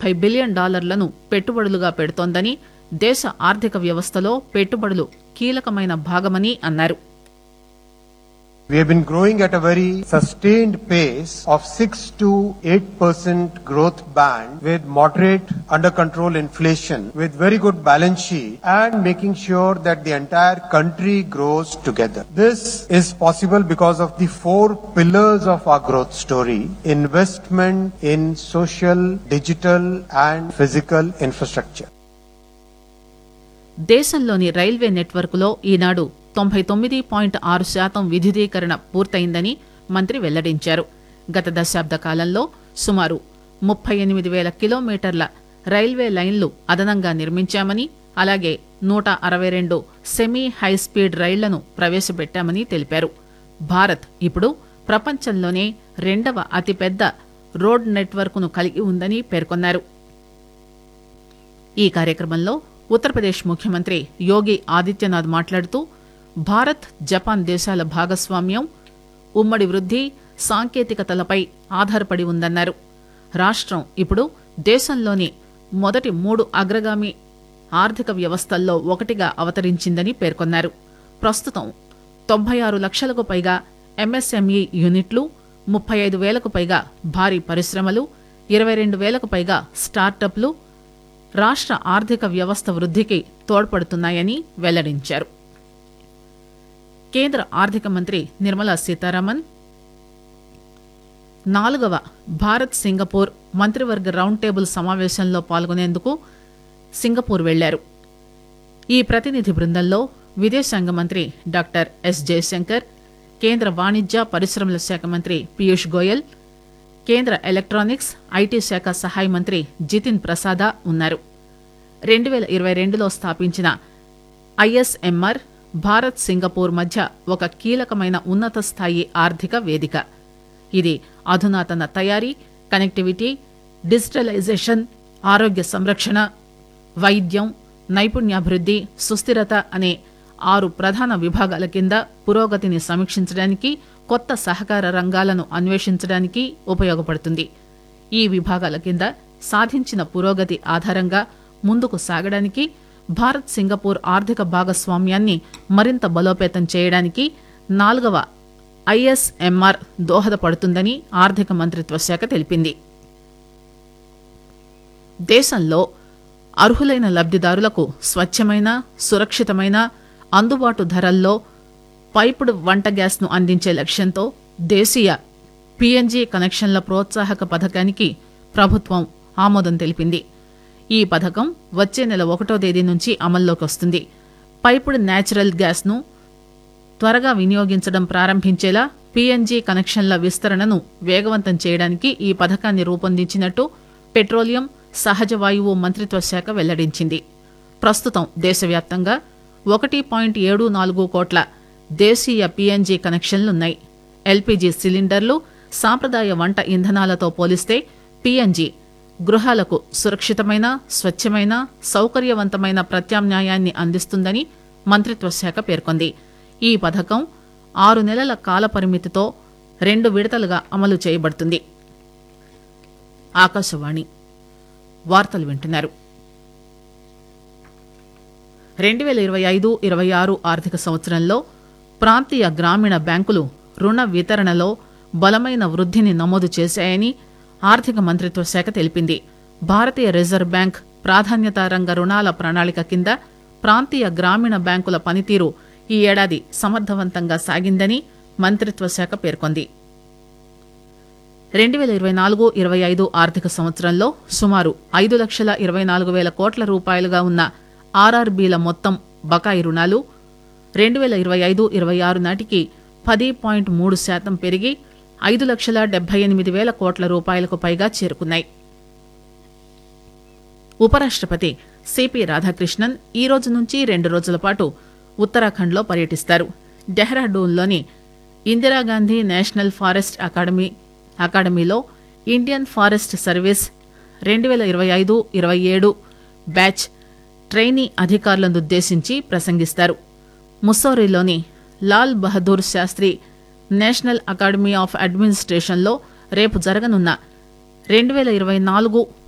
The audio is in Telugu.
ముప్పై బిలియన్ డాలర్లను పెట్టుబడులుగా పెడుతోందని దేశ ఆర్థిక వ్యవస్థలో పెట్టుబడులు కీలకమైన భాగమని అన్నారు We have been growing at a very sustained pace of 6 to 8 percent growth band with moderate under control inflation with very good balance sheet and making sure that the entire country grows together. This is possible because of the four pillars of our growth story. Investment in social, digital and physical infrastructure. దేశంలోని రైల్వే నెట్వర్క్లో ఈనాడు తొంభై తొమ్మిది పాయింట్ ఆరు శాతం విద్యుదీకరణ పూర్తయిందని మంత్రి వెల్లడించారు గత దశాబ్ద కాలంలో సుమారు ముప్పై ఎనిమిది వేల కిలోమీటర్ల రైల్వే లైన్లు అదనంగా నిర్మించామని అలాగే నూట అరవై రెండు సెమీ హైస్పీడ్ రైళ్లను ప్రవేశపెట్టామని తెలిపారు భారత్ ఇప్పుడు ప్రపంచంలోనే రెండవ అతిపెద్ద రోడ్ నెట్వర్క్ను కలిగి ఉందని పేర్కొన్నారు ఈ కార్యక్రమంలో ఉత్తరప్రదేశ్ ముఖ్యమంత్రి యోగి ఆదిత్యనాథ్ మాట్లాడుతూ భారత్ జపాన్ దేశాల భాగస్వామ్యం ఉమ్మడి వృద్ధి సాంకేతికతలపై ఆధారపడి ఉందన్నారు రాష్ట్రం ఇప్పుడు దేశంలోని మొదటి మూడు అగ్రగామి ఆర్థిక వ్యవస్థల్లో ఒకటిగా అవతరించిందని పేర్కొన్నారు ప్రస్తుతం తొంభై ఆరు లక్షలకు పైగా ఎంఎస్ఎంఈ యూనిట్లు ముప్పై ఐదు వేలకు పైగా భారీ పరిశ్రమలు ఇరవై రెండు వేలకు పైగా స్టార్టప్లు రాష్ట్ర ఆర్థిక వ్యవస్థ వృద్ధికి తోడ్పడుతున్నాయని వెల్లడించారు కేంద్ర ఆర్థిక మంత్రి నిర్మలా సీతారామన్ నాలుగవ భారత్ సింగపూర్ మంత్రివర్గ రౌండ్ టేబుల్ సమావేశంలో పాల్గొనేందుకు సింగపూర్ వెళ్లారు ఈ ప్రతినిధి బృందంలో విదేశాంగ మంత్రి డాక్టర్ ఎస్ జయశంకర్ కేంద్ర వాణిజ్య పరిశ్రమల శాఖ మంత్రి పీయూష్ గోయల్ కేంద్ర ఎలక్ట్రానిక్స్ ఐటీ శాఖ సహాయ మంత్రి జితిన్ ప్రసాద ఉన్నారు రెండు వేల ఇరవై రెండులో స్థాపించిన ఐఎస్ఎంఆర్ భారత్ సింగపూర్ మధ్య ఒక కీలకమైన ఉన్నత స్థాయి ఆర్థిక వేదిక ఇది అధునాతన తయారీ కనెక్టివిటీ డిజిటలైజేషన్ ఆరోగ్య సంరక్షణ వైద్యం నైపుణ్యాభివృద్ధి సుస్థిరత అనే ఆరు ప్రధాన విభాగాల కింద పురోగతిని సమీక్షించడానికి కొత్త సహకార రంగాలను అన్వేషించడానికి ఉపయోగపడుతుంది ఈ విభాగాల కింద సాధించిన పురోగతి ఆధారంగా ముందుకు సాగడానికి భారత్ సింగపూర్ ఆర్థిక భాగస్వామ్యాన్ని మరింత బలోపేతం చేయడానికి నాలుగవ ఐఎస్ఎంఆర్ దోహదపడుతుందని ఆర్థిక మంత్రిత్వ శాఖ తెలిపింది దేశంలో అర్హులైన లబ్దిదారులకు స్వచ్ఛమైన సురక్షితమైన అందుబాటు ధరల్లో పైపుడు వంట గ్యాస్ను అందించే లక్ష్యంతో దేశీయ పీఎన్జీ కనెక్షన్ల ప్రోత్సాహక పథకానికి ప్రభుత్వం ఆమోదం తెలిపింది ఈ పథకం వచ్చే నెల ఒకటో తేదీ నుంచి అమల్లోకి వస్తుంది పైపుడు న్యాచురల్ గ్యాస్ను త్వరగా వినియోగించడం ప్రారంభించేలా పీఎన్జీ కనెక్షన్ల విస్తరణను వేగవంతం చేయడానికి ఈ పథకాన్ని రూపొందించినట్టు పెట్రోలియం సహజ వాయువు మంత్రిత్వ శాఖ వెల్లడించింది ప్రస్తుతం దేశవ్యాప్తంగా ఒకటి పాయింట్ ఏడు నాలుగు కోట్ల దేశీయ పీఎన్జీ కనెక్షన్లున్నాయి ఎల్పీజీ సిలిండర్లు సాంప్రదాయ వంట ఇంధనాలతో పోలిస్తే పీఎన్జీ గృహాలకు సురక్షితమైన స్వచ్ఛమైన సౌకర్యవంతమైన ప్రత్యామ్నాయాన్ని అందిస్తుందని మంత్రిత్వ శాఖ పేర్కొంది ఈ పథకం ఆరు నెలల కాల పరిమితితో రెండు విడతలుగా అమలు చేయబడుతుంది ఆకాశవాణి వార్తలు వింటున్నారు రెండు వేల ఇరవై ఐదు ఇరవై ఆరు ఆర్థిక సంవత్సరంలో ప్రాంతీయ గ్రామీణ బ్యాంకులు రుణ వితరణలో బలమైన వృద్ధిని నమోదు చేశాయని ఆర్థిక మంత్రిత్వ శాఖ తెలిపింది భారతీయ రిజర్వ్ బ్యాంక్ ప్రాధాన్యత రంగ రుణాల ప్రణాళిక కింద ప్రాంతీయ గ్రామీణ బ్యాంకుల పనితీరు ఈ ఏడాది సమర్థవంతంగా సాగిందని మంత్రిత్వ శాఖ పేర్కొంది రెండు వేల ఇరవై నాలుగు ఇరవై ఐదు ఆర్థిక సంవత్సరంలో సుమారు ఐదు లక్షల ఇరవై నాలుగు వేల కోట్ల రూపాయలుగా ఉన్న ఆర్ఆర్బీల మొత్తం బకాయి రుణాలు రెండు వేల ఇరవై ఐదు ఇరవై ఆరు నాటికి పది పాయింట్ మూడు శాతం పెరిగి ఐదు లక్షల డెబ్బై ఎనిమిది వేల కోట్ల రూపాయలకు పైగా చేరుకున్నాయి ఉపరాష్ట్రపతి సిపి రాధాకృష్ణన్ ఈ రోజు నుంచి రెండు రోజుల పాటు ఉత్తరాఖండ్లో పర్యటిస్తారు డెహ్రాడూన్లోని ఇందిరాగాంధీ నేషనల్ ఫారెస్ట్ అకాడమీ అకాడమీలో ఇండియన్ ఫారెస్ట్ సర్వీస్ రెండు వేల ఇరవై ఐదు ఇరవై ఏడు బ్యాచ్ ట్రైనీ అధికారులను ఉద్దేశించి ప్రసంగిస్తారు ముస్సోరీలోని Lal Bahadur Shastri national academy of అడ్మినిస్ట్రేషన్లో రేపు జరగనున్న రెండు వేల ఇరవై నాలుగు